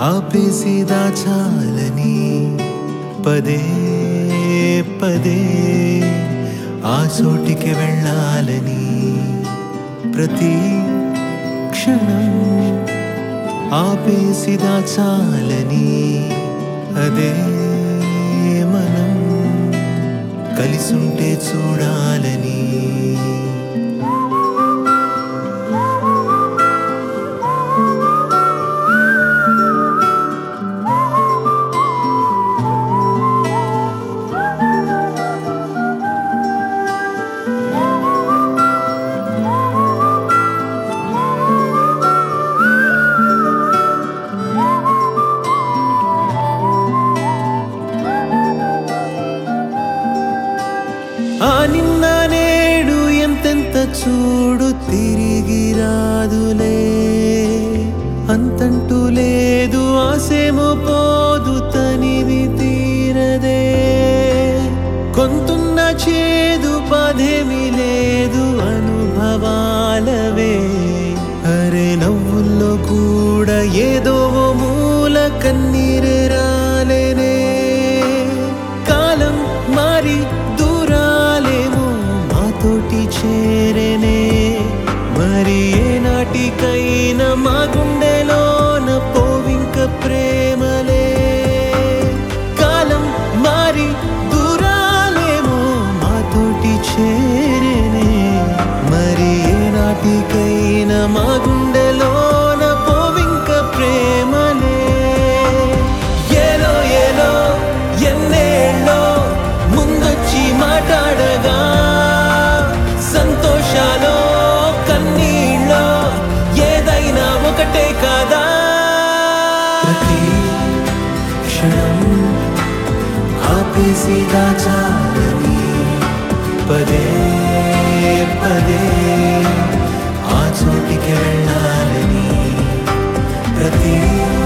ఆపేసి దాచాలని పదే పదే ఆ చోటికి వెళ్ళాలని ప్రతి క్షణం ఆపేసి దాచాలని అదే మనం కలిసుంటే చూడాలని ఆ నిన్న నేడు ఎంతెంత చూడు తిరిగి రాదులే అంతంటూ లేదు ఆసేమో పోదు తనివి తీరదే కొంతున్న చేదు పదేమి లేదు అనుభవాలవే అరే నవ్వుల్లో కూడా ఏదో ఓ మూల కన్నీరు రాలేనే కాలం మారి దూరాలేమో మాతోటి చేరేనే మరి ఏనాటికైనా మా గుండెలోన పోవింక ప్రేమలే కాలం మారి దూరాలేమో మాతోటి చేరేనే మరి ఏనాటికైనా మా గుండెలోన పోవింక ప్రేమలే ఏలో ఏలో ఎన్నేళ్ళో ముందొచ్చి మాట్లాడగా సంతోషాలో కన్నీళ్ళో ఏదైనా ఒకటే కాదా ప్రతి క్షణం ఆపేసి దాచాలని పదే పదే ఆ చోటికి వెళ్ళాలని ప్రతి